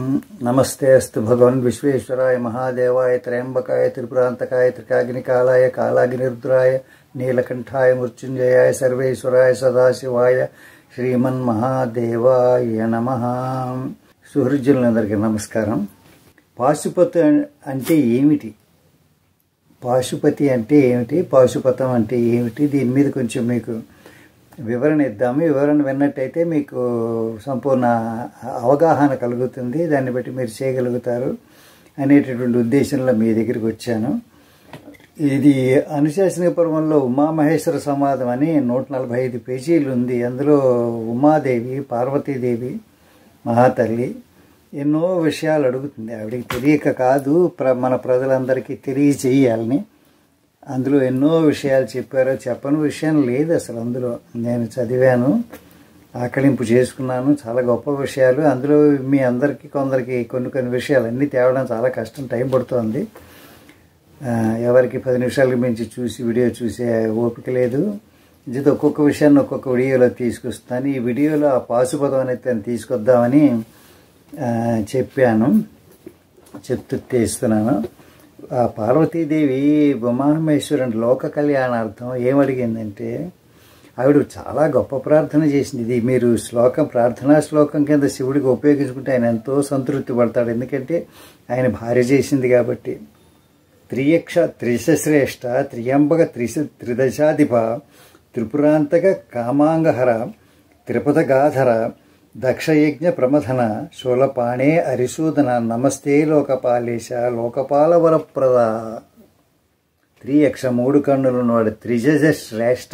నమస్తే అస్తు భగవన్ విశ్వేశ్వరాయ మహాదేవాయ త్రయంబకాయ త్రిపురాంతకాయ త్రికాగ్నికాలాయ కాలాగ్నిరుద్రాయ నీలకంఠాయ మృత్యుంజయాయ సర్వేశ్వరాయ సదాశివాయ శ్రీమన్ మహాదేవాయ నమ సుహృజనులందరికీ నమస్కారం పాశుపతి అంటే ఏమిటి పాశుపతి అంటే ఏమిటి పాశుపతం అంటే ఏమిటి దీని మీద కొంచెం మీకు వివరణ ఇద్దాము వివరణ విన్నట్టయితే మీకు సంపూర్ణ అవగాహన కలుగుతుంది దాన్ని బట్టి మీరు చేయగలుగుతారు అనేటటువంటి ఉద్దేశంలో మీ దగ్గరికి వచ్చాను ఇది అనుశాసన పర్వంలో ఉమామహేశ్వర సమాధం అని నూట నలభై ఐదు పేజీలు ఉంది అందులో ఉమాదేవి పార్వతీదేవి మహాతల్లి ఎన్నో విషయాలు అడుగుతుంది ఆవిడకి తెలియక కాదు ప్ర మన ప్రజలందరికీ తెలియచేయాలని అందులో ఎన్నో విషయాలు చెప్పారో చెప్పని విషయం లేదు అసలు అందులో నేను చదివాను ఆకలింపు చేసుకున్నాను చాలా గొప్ప విషయాలు అందులో మీ అందరికీ కొందరికి కొన్ని కొన్ని విషయాలు అన్నీ తేవడం చాలా కష్టం టైం పడుతోంది ఎవరికి పది నిమిషాలకు మించి చూసి వీడియో చూసే ఓపిక లేదు ఇది ఒక్కొక్క విషయాన్ని ఒక్కొక్క వీడియోలో తీసుకొస్తాను ఈ వీడియోలో ఆ పాశుపదం అనేది తీసుకొద్దామని చెప్పాను చెప్తూ తీస్తున్నాను ఆ పార్వతీదేవి ఉమామేశ్వరుని లోక కళ్యాణార్థం ఏమడిగిందంటే ఆవిడ చాలా గొప్ప ప్రార్థన చేసింది ఇది మీరు శ్లోకం ప్రార్థనా శ్లోకం కింద శివుడికి ఉపయోగించుకుంటే ఆయన ఎంతో సంతృప్తి పడతాడు ఎందుకంటే ఆయన భార్య చేసింది కాబట్టి త్రియక్ష త్రిశశ్రేష్ఠ త్రియంబక త్రిశ త్రిదశాధిప త్రిపురాంతక కామాంగహర త్రిపథగాధర దక్షయజ్ఞ ప్రమథన శూలపాణే అరిశూదన నమస్తే లోకపాలేశ లోకపాల వరప్రద త్రియక్ష మూడు కన్నులు వాడు త్రిజజ శ్రేష్ఠ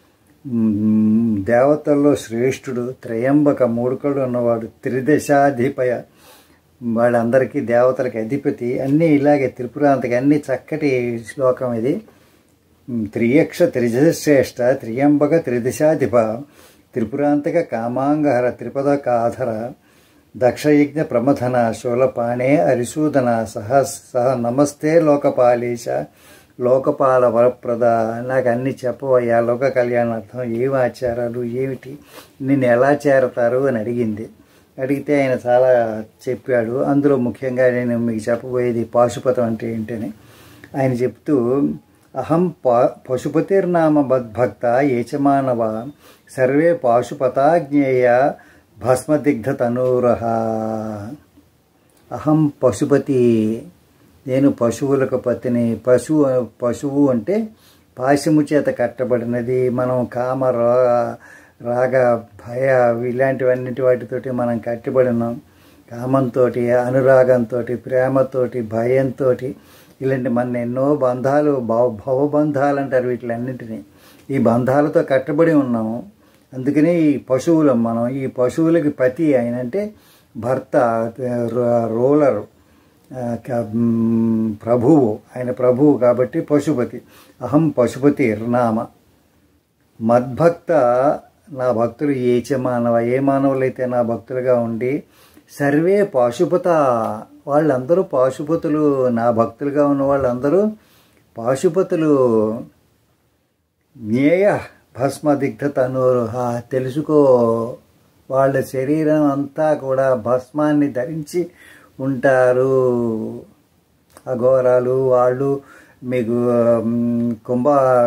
దేవతల్లో శ్రేష్ఠుడు త్రయంబక మూడు కళ్ళు ఉన్నవాడు త్రిదశాధిపయ వాళ్ళందరికీ దేవతలకి అధిపతి అన్నీ ఇలాగే త్రిపురాంతకి అన్ని చక్కటి శ్లోకం ఇది త్రియక్ష త్రిజశ్రేష్ఠ త్రియంబక త్రిదశాధిప త్రిపురాంతక కామాంగహర త్రిపద కాధర దక్షయజ్ఞ ప్రమథన శూలపాణే అరిశూదన సహ సహ నమస్తే లోకపాలీశ లోకపాల వరప్రద నాకు అన్ని చెప్పవయ్యా లోక కళ్యాణార్థం ఏమి ఆచారాలు ఏమిటి నిన్ను ఎలా చేరతారు అని అడిగింది అడిగితే ఆయన చాలా చెప్పాడు అందులో ముఖ్యంగా నేను మీకు చెప్పబోయేది పాశుపతం అంటే ఏంటని ఆయన చెప్తూ అహం పా పశుపతిర్నామ మద్భక్త ఏచమానవ సర్వే పాశుపతాజ్ఞేయ భస్మదిగ్ధతనూర అహం పశుపతి నేను పశువులకు పతిని పశువు పశువు అంటే పాశము చేత కట్టబడినది మనం కామ రాగ భయ ఇలాంటివన్నిటి వాటితోటి మనం కట్టబడినాం కామంతో అనురాగంతో ప్రేమతోటి భయంతో ఇలాంటి మన ఎన్నో బంధాలు భవ భవబంధాలు అంటారు వీటిలన్నింటినీ ఈ బంధాలతో కట్టబడి ఉన్నాము అందుకని ఈ పశువులం మనం ఈ పశువులకి పతి ఆయన అంటే భర్త రోలర్ ప్రభువు ఆయన ప్రభువు కాబట్టి పశుపతి అహం పశుపతి నామ మద్భక్త నా భక్తులు ఏచ మానవ ఏ మానవులైతే నా భక్తులుగా ఉండి సర్వే పాశుపత వాళ్ళందరూ పాశుపతులు నా భక్తులుగా ఉన్న వాళ్ళందరూ పాశుపతులు జ్ఞేయ భస్మదిగ్ధత అనూరుహ తెలుసుకో వాళ్ళ శరీరం అంతా కూడా భస్మాన్ని ధరించి ఉంటారు అఘోరాలు వాళ్ళు మీకు కుంభ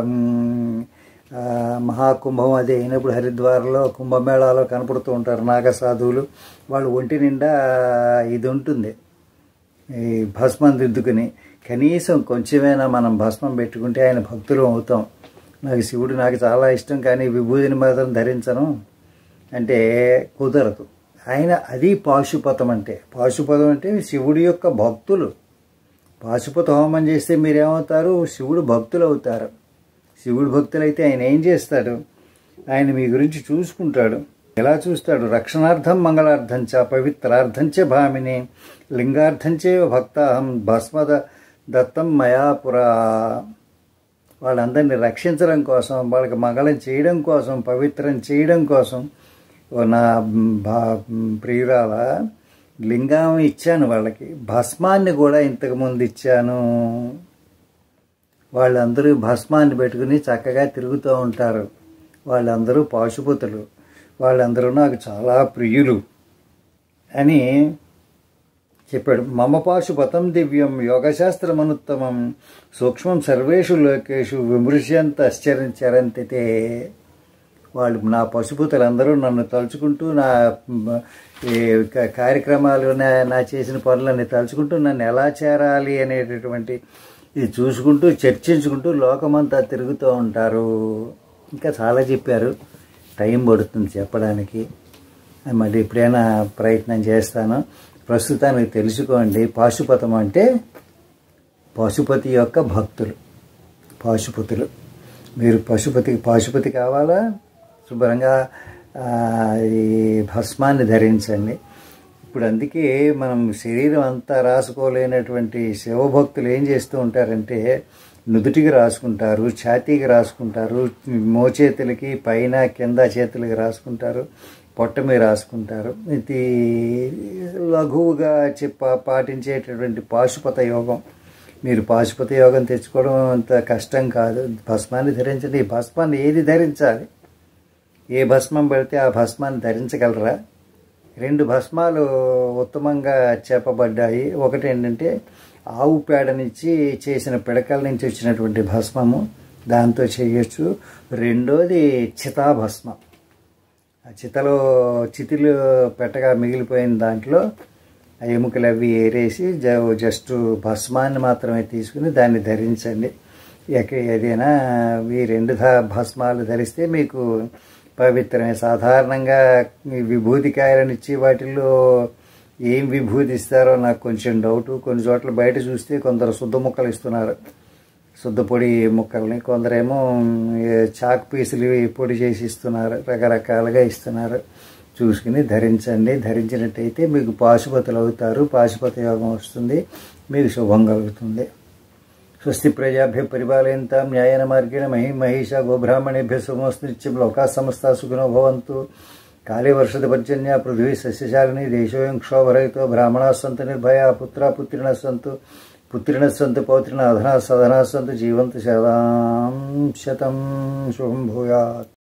మహాకుంభం అది అయినప్పుడు హరిద్వార్లో కుంభమేళాలో కనపడుతూ ఉంటారు నాగసాధువులు వాళ్ళు ఒంటి నిండా ఇది ఉంటుంది ఈ భస్మం దిద్దుకుని కనీసం కొంచెమైనా మనం భస్మం పెట్టుకుంటే ఆయన భక్తులు అవుతాం నాకు శివుడు నాకు చాలా ఇష్టం కానీ విభూతిని మాత్రం ధరించను అంటే కుదరదు ఆయన అది పాశుపతం అంటే పాశుపతం అంటే శివుడి యొక్క భక్తులు పాశుపత హోమం చేస్తే మీరేమవుతారు శివుడు భక్తులు అవుతారు శివుడు భక్తులైతే ఆయన ఏం చేస్తాడు ఆయన మీ గురించి చూసుకుంటాడు ఎలా చూస్తాడు రక్షణార్థం మంగళార్థం చ పవిత్రార్థం చ భామిని లింగార్థంచే భక్తాహం భస్మద దత్తం మయాపురా వాళ్ళందరినీ రక్షించడం కోసం వాళ్ళకి మంగళం చేయడం కోసం పవిత్రం చేయడం కోసం నా భా ప్రియురాల లింగం ఇచ్చాను వాళ్ళకి భస్మాన్ని కూడా ఇంతకుముందు ఇచ్చాను వాళ్ళందరూ భస్మాన్ని పెట్టుకుని చక్కగా తిరుగుతూ ఉంటారు వాళ్ళందరూ పాశుపతులు వాళ్ళందరూ నాకు చాలా ప్రియులు అని చెప్పాడు మమ పాశుపతం దివ్యం యోగశాస్త్రమనుత్తమం సూక్ష్మం సర్వేషు లోకేషు విమృశ్యంత ఆశ్చర్యంచరంతితే వాళ్ళు నా పశుపతులందరూ నన్ను తలుచుకుంటూ నా మ, ఈ క- కార్యక్రమాలు నా నా చేసిన పనులన్నీ తలుచుకుంటూ నన్ను ఎలా చేరాలి అనేటటువంటి ఇది చూసుకుంటూ చర్చించుకుంటూ లోకమంతా తిరుగుతూ ఉంటారు ఇంకా చాలా చెప్పారు టైం పడుతుంది చెప్పడానికి మళ్ళీ ఎప్పుడైనా ప్రయత్నం చేస్తాను ప్రస్తుతానికి తెలుసుకోండి పాశుపతం అంటే పశుపతి యొక్క భక్తులు పాశుపతులు మీరు పశుపతికి పాశుపతి కావాలా శుభ్రంగా ఆ, ఈ భస్మాన్ని ధరించండి ఇప్పుడు అందుకే మనం శరీరం అంతా రాసుకోలేనటువంటి శివభక్తులు ఏం చేస్తూ ఉంటారంటే నుదుటికి రాసుకుంటారు ఛాతీకి రాసుకుంటారు మోచేతులకి పైన కింద చేతులకి రాసుకుంటారు పొట్ట మీద రాసుకుంటారు ఇది లఘువుగా చెప్ప పాటించేటటువంటి పాశుపత యోగం మీరు పాశుపత యోగం తెచ్చుకోవడం అంత కష్టం కాదు భస్మాన్ని ధరించండి ఈ భస్మాన్ని ఏది ధరించాలి ఏ భస్మం పెడితే ఆ భస్మాన్ని ధరించగలరా రెండు భస్మాలు ఉత్తమంగా చెప్పబడ్డాయి ఒకటి ఏంటంటే ఆవు పేడ నుంచి చేసిన పిడకల నుంచి వచ్చినటువంటి భస్మము దాంతో చేయొచ్చు రెండోది చితాభస్మం ఆ చితలో చితిలో పెట్టగా మిగిలిపోయిన దాంట్లో ఆ ఎముకలు అవి ఏరేసి జ- జస్ట్ భస్మాన్ని మాత్రమే తీసుకుని దాన్ని ధరించండి ఎక్కడ ఏదైనా ఈ రెండు ధ- భస్మాలు ధరిస్తే మీకు పవిత్రమే సాధారణంగా ఈ విభూతి కాయలను ఇచ్చి వాటిల్లో ఏం విభూతి ఇస్తారో నాకు కొంచెం డౌట్ కొన్ని చోట్ల బయట చూస్తే కొందరు శుద్ధ ముక్కలు ఇస్తున్నారు శుద్ధ పొడి ముక్కల్ని కొందరేమో ఏ, చాక్ పీసులు పొడి చేసి ఇస్తున్నారు రకరకాలుగా ఇస్తున్నారు చూసుకుని ధరించండి ధరించినట్టయితే మీకు పాశుపతులు అవుతారు పాశుపత యోగం వస్తుంది మీకు శుభం కలుగుతుంది స్వస్తి ప్రజాభ్య పరిపాలయంతాం న్యాయన మార్గేణ మహి మహిష గోబ్రాహ్మణేభ్య సుమోస్తు నిత్యం లోకా సమస్త సుఖినో భవంతు కాళీ వర్షద పర్జన్య పృథివీ సస్యశాలిని దేశోయం క్షోభరహితో బ్రాహ్మణా సంతు నిర్భయ పుత్ర పుత్రిణ సంతు పుత్రిణ సంతు పౌత్రిణ అధనా సదనా సంతు జీవంతు శతాం శతం శుభం భూయాత్